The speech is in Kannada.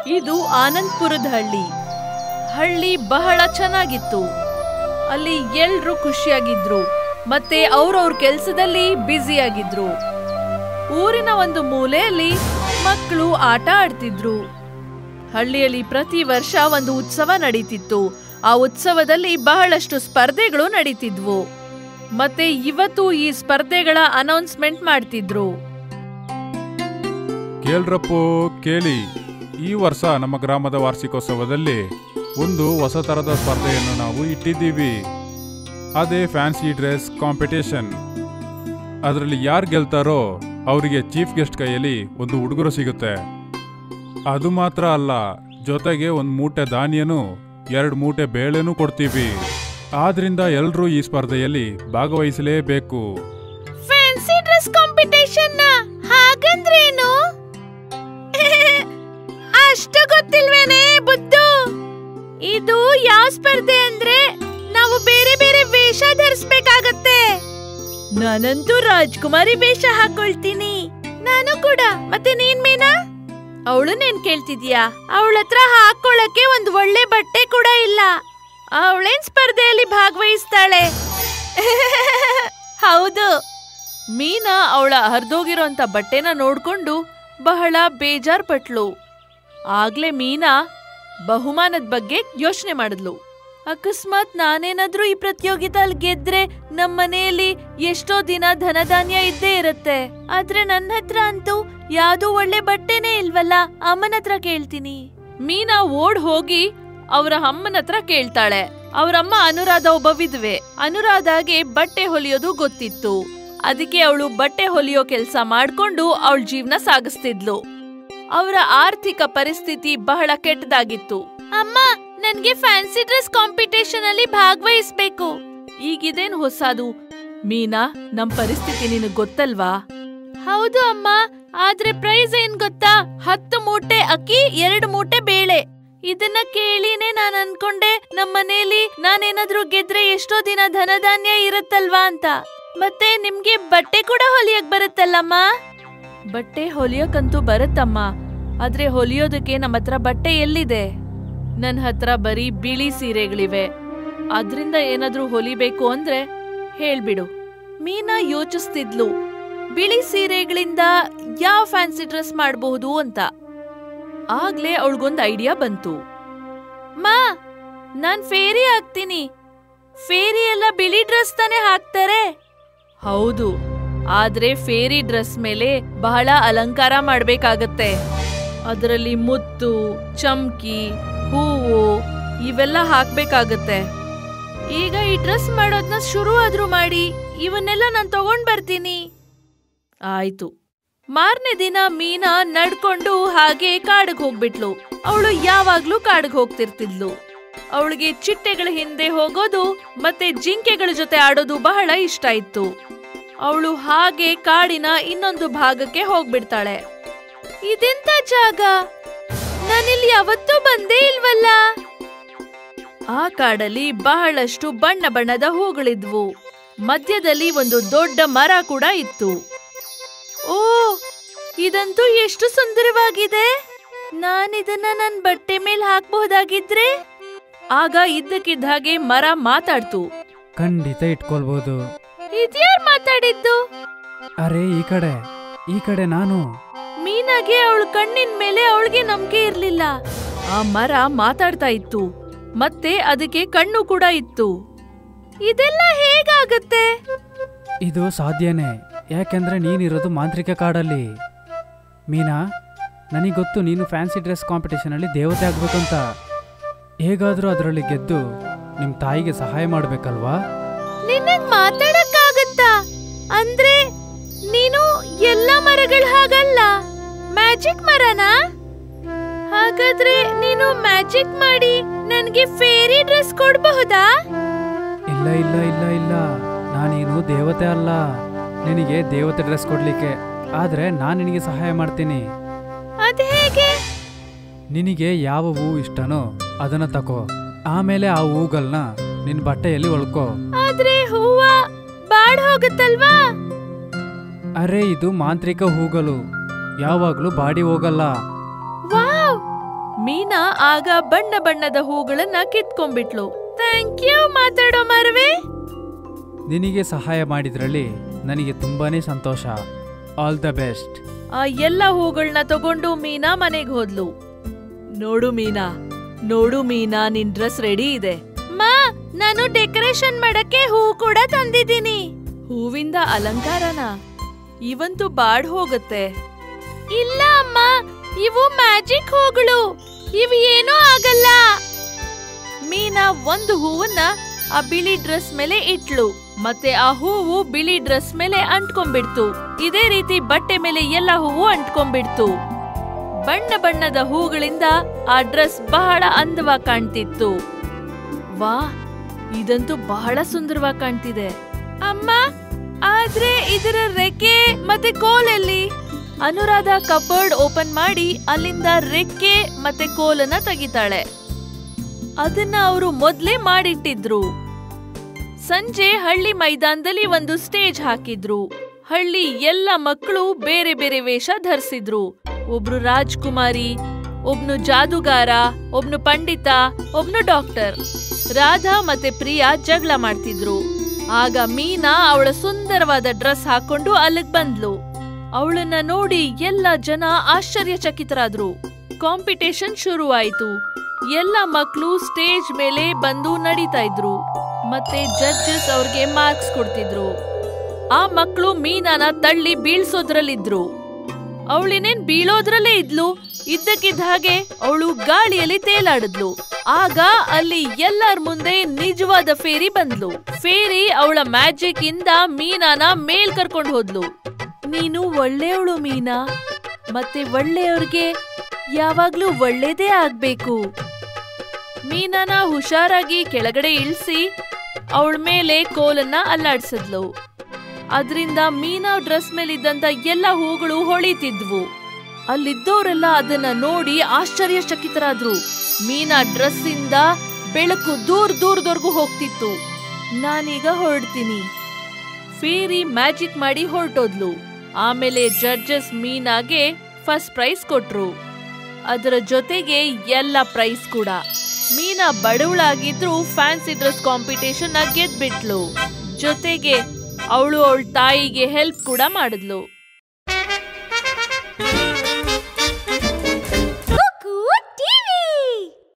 ಇದು ಆನಂದ್ಪುರದ ಹಳ್ಳಿ ಹಳ್ಳಿ ಬಹಳ ಚೆನ್ನಾಗಿತ್ತು ಅಲ್ಲಿ ಎಲ್ರೂ ಖುಷಿಯಾಗಿದ್ರು ಮತ್ತೆ ಅವ್ರವ್ರ ಕೆಲ್ಸದಲ್ಲಿ ಬ್ಯುಸಿಯಾಗಿದ್ರು ಊರಿನ ಒಂದು ಮೂಲೆಯಲ್ಲಿ ಮಕ್ಕಳು ಆಟ ಆಡ್ತಿದ್ರು ಹಳ್ಳಿಯಲ್ಲಿ ಪ್ರತಿ ವರ್ಷ ಒಂದು ಉತ್ಸವ ನಡೀತಿತ್ತು ಆ ಉತ್ಸವದಲ್ಲಿ ಬಹಳಷ್ಟು ಸ್ಪರ್ಧೆಗಳು ನಡೀತಿದ್ವು ಮತ್ತೆ ಇವತ್ತು ಈ ಸ್ಪರ್ಧೆಗಳ ಅನೌನ್ಸ್ಮೆಂಟ್ ಮಾಡ್ತಿದ್ರು ಕೇಳ್ರಪ್ಪೋ ಕೇಳಿ ಈ ವರ್ಷ ನಮ್ಮ ಗ್ರಾಮದ ವಾರ್ಷಿಕೋತ್ಸವದಲ್ಲಿ ಒಂದು ಹೊಸ ಥರದ ಸ್ಪರ್ಧೆಯನ್ನು ನಾವು ಇಟ್ಟಿದ್ದೀವಿ ಅದೇ ಫ್ಯಾನ್ಸಿ ಡ್ರೆಸ್ ಕಾಂಪಿಟೇಷನ್ ಅದರಲ್ಲಿ ಯಾರು ಗೆಲ್ತಾರೋ ಅವರಿಗೆ ಚೀಫ್ ಗೆಸ್ಟ್ ಕೈಯಲ್ಲಿ ಒಂದು ಉಡುಗೊರೆ ಸಿಗುತ್ತೆ ಅದು ಮಾತ್ರ ಅಲ್ಲ ಜೊತೆಗೆ ಒಂದು ಮೂಟೆ ಧಾನ್ಯನೂ ಎರಡು ಮೂಟೆ ಬೇಳೆನೂ ಕೊಡ್ತೀವಿ ಆದ್ರಿಂದ ಎಲ್ಲರೂ ಈ ಸ್ಪರ್ಧೆಯಲ್ಲಿ ಭಾಗವಹಿಸಲೇಬೇಕು ಫ್ಯಾನ್ಸಿ ಡ್ರೆಸ್ ಕಾಂಪಿಟೇಷನ್ ಹಾಗಂದ್ರೇನು ಅಷ್ಟು ಗೊತ್ತಿಲ್ವೇನೆ ಬುದ್ದು ಇದು ಯಾವ ಸ್ಪರ್ಧೆ ಅಂದ್ರೆ ನಾವು ಬೇರೆ ಬೇರೆ ವೇಷ ಧರಿಸ್ಬೇಕಾಗತ್ತೆ ನಾನಂತೂ ರಾಜ್ಕುಮಾರಿ ವೇಷ ಹಾಕೊಳ್ತೀನಿ ನಾನು ಕೂಡ ಮತ್ತೆ ನೀನ್ ಮೀನಾ ಅವಳು ನೆನ್ ಕೇಳ್ತಿದ್ಯಾ ಅವಳ ಹತ್ರ ಹಾಕೊಳ್ಳಕ್ಕೆ ಒಂದ್ ಒಳ್ಳೆ ಬಟ್ಟೆ ಕೂಡ ಇಲ್ಲ ಅವಳೇನ್ ಸ್ಪರ್ಧೆಯಲ್ಲಿ ಭಾಗವಹಿಸ್ತಾಳೆ ಹೌದು ಮೀನಾ ಅವಳ ಹರಿದೋಗಿರೋಂಥ ಬಟ್ಟೆನ ನೋಡ್ಕೊಂಡು ಬಹಳ ಬೇಜಾರ್ ಪಟ್ಲು ಆಗ್ಲೇ ಮೀನಾ ಬಹುಮಾನದ ಬಗ್ಗೆ ಯೋಚನೆ ಮಾಡಿದ್ಲು ಅಕಸ್ಮಾತ್ ನಾನೇನಾದ್ರೂ ಈ ಪ್ರತಿಯೋಗಿತಲ್ಲಿ ಗೆದ್ರೆ ನಮ್ಮ ಮನೆಯಲ್ಲಿ ಎಷ್ಟೋ ದಿನ ಧನಧಾನ್ಯ ಇದ್ದೇ ಇರತ್ತೆ ಆದ್ರೆ ನನ್ನ ಹತ್ರ ಅಂತೂ ಯಾವ್ದೋ ಒಳ್ಳೆ ಬಟ್ಟೆನೇ ಇಲ್ವಲ್ಲ ಅಮ್ಮನ ಹತ್ರ ಕೇಳ್ತೀನಿ ಮೀನಾ ಓಡ್ ಹೋಗಿ ಅವರ ಅಮ್ಮನ ಹತ್ರ ಕೇಳ್ತಾಳೆ ಅವರಮ್ಮ ಅನುರಾಧ ಒಬ್ಬ ವಿಧವೆ ಅನುರಾಧಾಗೆ ಬಟ್ಟೆ ಹೊಲಿಯೋದು ಗೊತ್ತಿತ್ತು ಅದಕ್ಕೆ ಅವಳು ಬಟ್ಟೆ ಹೊಲಿಯೋ ಕೆಲ್ಸ ಮಾಡ್ಕೊಂಡು ಅವಳ ಜೀವನ ಸಾಗಿಸ್ತಿದ್ಲು ಅವರ ಆರ್ಥಿಕ ಪರಿಸ್ಥಿತಿ ಬಹಳ ಕೆಟ್ಟದಾಗಿತ್ತು ಅಮ್ಮ ನನ್ಗೆ ಫ್ಯಾನ್ಸಿ ಡ್ರೆಸ್ ಕಾಂಪಿಟೇಷನ್ ಅಲ್ಲಿ ಭಾಗವಹಿಸ್ಬೇಕು ಈಗಿದೇನ್ ಹೊಸದು ಮೀನಾ ನಮ್ ಪರಿಸ್ಥಿತಿ ನಿನಗ್ ಗೊತ್ತಲ್ವಾ ಹೌದು ಅಮ್ಮ ಆದ್ರೆ ಪ್ರೈಸ್ ಏನ್ ಗೊತ್ತಾ ಹತ್ತು ಮೂಟೆ ಅಕ್ಕಿ ಎರಡು ಮೂಟೆ ಬೇಳೆ ಇದನ್ನ ಕೇಳಿನೇ ನಾನ್ ಅನ್ಕೊಂಡೆ ನಮ್ ಮನೇಲಿ ನಾನೇನಾದ್ರೂ ಗೆದ್ರೆ ಎಷ್ಟೋ ದಿನ ಧನಧಾನ್ಯ ಇರುತ್ತಲ್ವಾ ಅಂತ ಮತ್ತೆ ನಿಮ್ಗೆ ಬಟ್ಟೆ ಕೂಡ ಹೊಲಿಯಕ್ ಬರುತ್ತಲ್ಲಮ್ಮ ಬಟ್ಟೆ ಹೊಲಿಯೋಕಂತೂ ಬರುತ್ತಮ್ಮ ಆದ್ರೆ ಹೊಲಿಯೋದಕ್ಕೆ ನಮ್ಮ ಹತ್ರ ಬಟ್ಟೆ ಎಲ್ಲಿದೆ ನನ್ ಹತ್ರ ಬರೀ ಬಿಳಿ ಸೀರೆಗಳಿವೆ ಅದ್ರಿಂದ ಏನಾದ್ರೂ ಹೊಲಿಬೇಕು ಅಂದ್ರೆ ಹೇಳ್ಬಿಡು ಮೀನಾ ಯೋಚಿಸ್ತಿದ್ಲು ಬಿಳಿ ಸೀರೆಗಳಿಂದ ಯಾವ ಫ್ಯಾನ್ಸಿ ಡ್ರೆಸ್ ಮಾಡಬಹುದು ಅಂತ ಆಗ್ಲೇ ಅವಳಿಗೊಂದು ಐಡಿಯಾ ಬಂತು ಮಾ ನಾನ್ ಫೇರಿ ಹಾಕ್ತೀನಿ ಫೇರಿ ಎಲ್ಲ ಬಿಳಿ ಡ್ರೆಸ್ ತಾನೇ ಹಾಕ್ತಾರೆ ಹೌದು ಆದ್ರೆ ಫೇರಿ ಡ್ರೆಸ್ ಮೇಲೆ ಬಹಳ ಅಲಂಕಾರ ಮಾಡ್ಬೇಕಾಗತ್ತೆ ಅದರಲ್ಲಿ ಮುತ್ತು ಚಮ್ಕಿ ಹೂವು ಇವೆಲ್ಲ ಹಾಕ್ಬೇಕಾಗತ್ತೆ ಈಗ ಈ ಡ್ರೆಸ್ ಮಾಡೋದ್ನ ಶುರು ಆದ್ರೂ ಮಾಡಿ ಇವನ್ನೆಲ್ಲ ನಾನ್ ತಗೊಂಡ್ ಬರ್ತೀನಿ ಆಯ್ತು ಮಾರನೇ ದಿನ ಮೀನಾ ನಡ್ಕೊಂಡು ಹಾಗೆ ಕಾಡಿಗೆ ಹೋಗ್ಬಿಟ್ಲು ಅವಳು ಯಾವಾಗ್ಲೂ ಕಾಡಿಗೆ ಹೋಗ್ತಿರ್ತಿದ್ಲು ಅವಳಿಗೆ ಚಿಟ್ಟೆಗಳ ಹಿಂದೆ ಹೋಗೋದು ಮತ್ತೆ ಜಿಂಕೆಗಳ ಜೊತೆ ಆಡೋದು ಬಹಳ ಇಷ್ಟ ಇತ್ತು ಅವಳು ಹಾಗೆ ಕಾಡಿನ ಇನ್ನೊಂದು ಭಾಗಕ್ಕೆ ಹೋಗ್ಬಿಡ್ತಾಳೆ ಇದೆಂತ ಜಾಗ ನಾನಿಲ್ಲಿ ಯಾವತ್ತೂ ಬಂದೇ ಇಲ್ವಲ್ಲ ಆ ಕಾಡಲ್ಲಿ ಬಹಳಷ್ಟು ಬಣ್ಣ ಬಣ್ಣದ ಹೂಗಳಿದ್ವು ಮಧ್ಯದಲ್ಲಿ ಒಂದು ದೊಡ್ಡ ಮರ ಕೂಡ ಇತ್ತು ಓ ಇದಂತೂ ಎಷ್ಟು ಸುಂದರವಾಗಿದೆ ನಾನಿದನ್ನ ನನ್ ಬಟ್ಟೆ ಮೇಲೆ ಹಾಕ್ಬಹುದಾಗಿದ್ರೆ ಆಗ ಇದ್ದಕ್ಕಿದ್ದ ಹಾಗೆ ಮರ ಮಾತಾಡ್ತು ಖಂಡಿತ ಇಟ್ಕೊಳ್ಬೋದು ಇದ್ಯಾರ್ ಮಾತಾಡಿದ್ದು ಅರೆ ಈ ಕಡೆ ಈ ಕಡೆ ನಾನು ಮೀನಾಗೆ ಅವಳ ಕಣ್ಣಿನ ಮೇಲೆ ಅವಳಿಗೆ ನಂಬಿಕೆ ಇರ್ಲಿಲ್ಲ ಆ ಮರ ಮಾತಾಡ್ತಾ ಇತ್ತು ಮತ್ತೆ ಅದಕ್ಕೆ ಕಣ್ಣು ಕೂಡ ಇತ್ತು ಇದೆಲ್ಲ ಹೇಗಾಗತ್ತೆ ಇದು ಸಾಧ್ಯನೇ ಯಾಕೆಂದ್ರೆ ನೀನಿರೋದು ಮಾಂತ್ರಿಕ ಕಾಡಲ್ಲಿ ಮೀನಾ ನನಗೆ ಗೊತ್ತು ನೀನು ಫ್ಯಾನ್ಸಿ ಡ್ರೆಸ್ ಕಾಂಪಿಟೇಷನಲ್ಲಿ ದೇವತೆ ಆಗ್ಬೇಕಂತ ಹೇಗಾದರೂ ಅದರಲ್ಲಿ ಗೆದ್ದು ನಿಮ್ಮ ತಾಯಿಗೆ ಸಹಾಯ ಮಾಡಬೇಕಲ್ವಾ ನಿನ್ನಗ್ ಮಾತಾಡಕ್ಕಾಗತ್ತಾ ಅಂದ್ರೆ ನೀನು ಎಲ್ಲ ಮರಗಳ ಹಾಗಲ್ಲ ಮ್ಯಾಜಿಕ್ ಮರನಾ ಹಾಗಾದ್ರೆ ನೀನು ಮ್ಯಾಜಿಕ್ ಮಾಡಿ ನನ್ಗೆ ಫೇರಿ ಡ್ರೆಸ್ ಕೊಡಬಹುದಾ ಇಲ್ಲ ಇಲ್ಲ ಇಲ್ಲ ಇಲ್ಲ ನಾನೇನು ದೇವತೆ ಅಲ್ಲ ನಿನಗೆ ದೇವತೆ ಡ್ರೆಸ್ ಕೊಡ್ಲಿಕ್ಕೆ ಆದರೆ ನಾನು ನಿನಗೆ ಸಹಾಯ ಮಾಡ್ತೀನಿ ಅದ್ ಹೇಗೆ ನಿನಗೆ ಯಾವ ಹೂ ಇಷ್ಟನೋ ಅದನ್ನ ತಕೋ ಆಮೇಲೆ ಆ ಹೂಗಳನ್ನ ನಿನ್ನ ಬಟ್ಟೆಯಲ್ಲಿ ಒಳ್ಕೋ ಆದ್ರೆ ಹೂವ ಬಾಡ್ ಹೋಗುತ್ತಲ್ವಾ ಅರೆ ಇದು ಮಾಂತ್ರಿಕ ಹೂಗಳು ಯಾವಾಗಲೂ ಬಾಡಿ ಹೋಗಲ್ಲ ವಾವ್ ಮೀನಾ ಆಗ ಬಣ್ಣ ಬಣ್ಣದ ಹೂಗಳನ್ನ ಕಿತ್ಕೊಂಡ್ಬಿಟ್ಲು ಥ್ಯಾಂಕ್ ಯು ಮಾತಾಡೋ ಮರವೆ ನಿನಗೆ ಸಹಾಯ ಮಾಡಿದ್ರಲ್ಲಿ ನನಗೆ ತುಂಬಾನೇ ಸಂತೋಷ ಆಲ್ ದ ಬೆಸ್ಟ್ ಆ ಎಲ್ಲ ಹೂಗಳನ್ನ ತಗೊಂಡು ಮೀನಾ ಮನೆಗ್ ಹೋದ್ಲು ನೋಡು ಮೀನಾ ನೋಡು ಮೀನಾ ನಿನ್ ಡ್ರೆಸ್ ರೆಡಿ ಇದೆ ಮಾ ನಾನು ಡೆಕೋರೇಷನ್ ಮಾಡಕ್ಕೆ ಹೂ ಕೂಡ ತಂದಿದ್ದೀನಿ ಹೂವಿಂದ ಅಲಂಕಾರನ ಇವಂತೂ ಬಾಡ್ ಹೋಗುತ್ತೆ ಇಲ್ಲ ಅಮ್ಮ ಇವು ಮ್ಯಾಜಿಕ್ ಹೂಗಳು ಇವು ಏನೂ ಆಗಲ್ಲ ಮೀನಾ ಒಂದು ಹೂವನ್ನ ಆ ಬಿಳಿ ಡ್ರೆಸ್ ಮೇಲೆ ಇಟ್ಲು ಮತ್ತೆ ಆ ಹೂವು ಬಿಳಿ ಡ್ರೆಸ್ ಮೇಲೆ ಅಂಟ್ಕೊಂಡ್ಬಿಡ್ತು ಇದೇ ರೀತಿ ಬಟ್ಟೆ ಮೇಲೆ ಎಲ್ಲ ಹೂವು ಅಂಟ್ಕೊಂಡ್ಬಿಡ್ತು ಬಣ್ಣ ಬಣ್ಣದ ಹೂಗಳಿಂದ ಆ ಡ್ರೆಸ್ ಬಹಳ ಅಂದವಾಗಿ ಕಾಣ್ತಿತ್ತು ವಾ ಇದಂತೂ ಬಹಳ ಸುಂದರವಾಗಿ ಕಾಣ್ತಿದೆ ಅಮ್ಮ ಆದ್ರೆ ಇದರ ರೆಕ್ಕೆ ಮತ್ತೆ ಕೋಲೆಲ್ಲಿ ಅನುರಾಧ ಕಬೋರ್ಡ್ ಓಪನ್ ಮಾಡಿ ಅಲ್ಲಿಂದ ರೆಕ್ಕೆ ಮತ್ತೆ ಕೋಲನ್ನ ತೆಗಿತಾಳೆ ಅದನ್ನ ಅವರು ಮೊದ್ಲೇ ಮಾಡಿಟ್ಟಿದ್ರು ಸಂಜೆ ಹಳ್ಳಿ ಮೈದಾನದಲ್ಲಿ ಒಂದು ಸ್ಟೇಜ್ ಹಾಕಿದ್ರು ಹಳ್ಳಿ ಎಲ್ಲ ಮಕ್ಕಳು ಬೇರೆ ಬೇರೆ ವೇಷ ಧರಿಸಿದ್ರು ಒಬ್ರು ರಾಜ್ಕುಮಾರಿ ಒಬ್ನು ಜಾದುಗಾರ ಒಬ್ನು ಪಂಡಿತ ಒಬ್ನು ಡಾಕ್ಟರ್ ರಾಧಾ ಮತ್ತೆ ಪ್ರಿಯಾ ಜಗಳ ಮಾಡ್ತಿದ್ರು ಆಗ ಮೀನಾ ಅವಳ ಸುಂದರವಾದ ಡ್ರೆಸ್ ಹಾಕೊಂಡು ಅಲ್ಲಿಗ್ ಬಂದ್ಲು ಅವಳನ್ನ ನೋಡಿ ಎಲ್ಲ ಜನ ಆಶ್ಚರ್ಯಚಕಿತರಾದ್ರು ಕಾಂಪಿಟೇಷನ್ ಶುರುವಾಯಿತು ಎಲ್ಲ ಮಕ್ಕಳು ಸ್ಟೇಜ್ ಮೇಲೆ ಬಂದು ನಡೀತಾ ಇದ್ರು ಮತ್ತೆ ಜಡ್ಜಸ್ ಅವ್ರಿಗೆ ಮಾರ್ಕ್ಸ್ ಕೊಡ್ತಿದ್ರು ಆ ಮಕ್ಕಳು ಮೀನಾನ ತಳ್ಳಿ ಬೀಳ್ಸೋದ್ರಲ್ಲಿದ್ರು ಅವಳಿನೇನ್ ಬೀಳೋದ್ರಲ್ಲೇ ಇದ್ಲು ಇದ್ದಕ್ಕಿದ್ದ ಹಾಗೆ ಅವಳು ಗಾಳಿಯಲ್ಲಿ ತೇಲಾಡಿದ್ಲು ಆಗ ಅಲ್ಲಿ ಎಲ್ಲರ ಮುಂದೆ ನಿಜವಾದ ಫೇರಿ ಬಂದ್ಲು ಫೇರಿ ಅವಳ ಮ್ಯಾಜಿಕ್ ಇಂದ ಮೀನಾನ ಮೇಲ್ ಕರ್ಕೊಂಡು ಹೋದ್ಲು ನೀನು ಒಳ್ಳೆಯವಳು ಮೀನಾ ಮತ್ತೆ ಒಳ್ಳೆಯವ್ರಿಗೆ ಯಾವಾಗ್ಲೂ ಒಳ್ಳೇದೇ ಆಗ್ಬೇಕು ಮೀನಾನ ಹುಷಾರಾಗಿ ಕೆಳಗಡೆ ಇಳಿಸಿ ಅವಳ ಮೇಲೆ ಕೋಲನ್ನ ಅಲ್ಲಾಡ್ಸಿದ್ಲು ಅದರಿಂದ ಮೀನಾ ಡ್ರೆಸ್ ಮೇಲಿದ್ದಂತ ಎಲ್ಲ ಹೂಗಳು ಹೊಳಿತಿದ್ವು ಅಲ್ಲಿದ್ದವರೆಲ್ಲ ಅದನ್ನ ನೋಡಿ ಆಶ್ಚರ್ಯಚಕಿತರಾದ್ರು ಮೀನಾ ಡ್ರೆಸ್ ಇಂದ ಬೆಳಕು ದೂರ ದೂರದವರೆಗೂ ಹೋಗ್ತಿತ್ತು ನಾನೀಗ ಹೊರಡ್ತೀನಿ ಫೇರಿ ಮ್ಯಾಜಿಕ್ ಮಾಡಿ ಹೊರಟೋದ್ಲು ಆಮೇಲೆ ಜಡ್ಜಸ್ ಮೀನಾಗೆ ಫಸ್ಟ್ ಪ್ರೈಸ್ ಕೊಟ್ರು ಅದರ ಜೊತೆಗೆ ಎಲ್ಲ ಪ್ರೈಸ್ ಕೂಡ ಮೀನಾ ಬಡವಳಾಗಿದ್ರು ಫ್ಯಾನ್ಸಿ ಡ್ರೆಸ್ ಕಾಂಪಿಟೇಷನ್ ಗೆದ್ಬಿಟ್ಲು ಜೊತೆಗೆ ಅವಳು ಅವಳ ತಾಯಿಗೆ ಹೆಲ್ಪ್ ಕೂಡ ಮಾಡಿದ್ಲು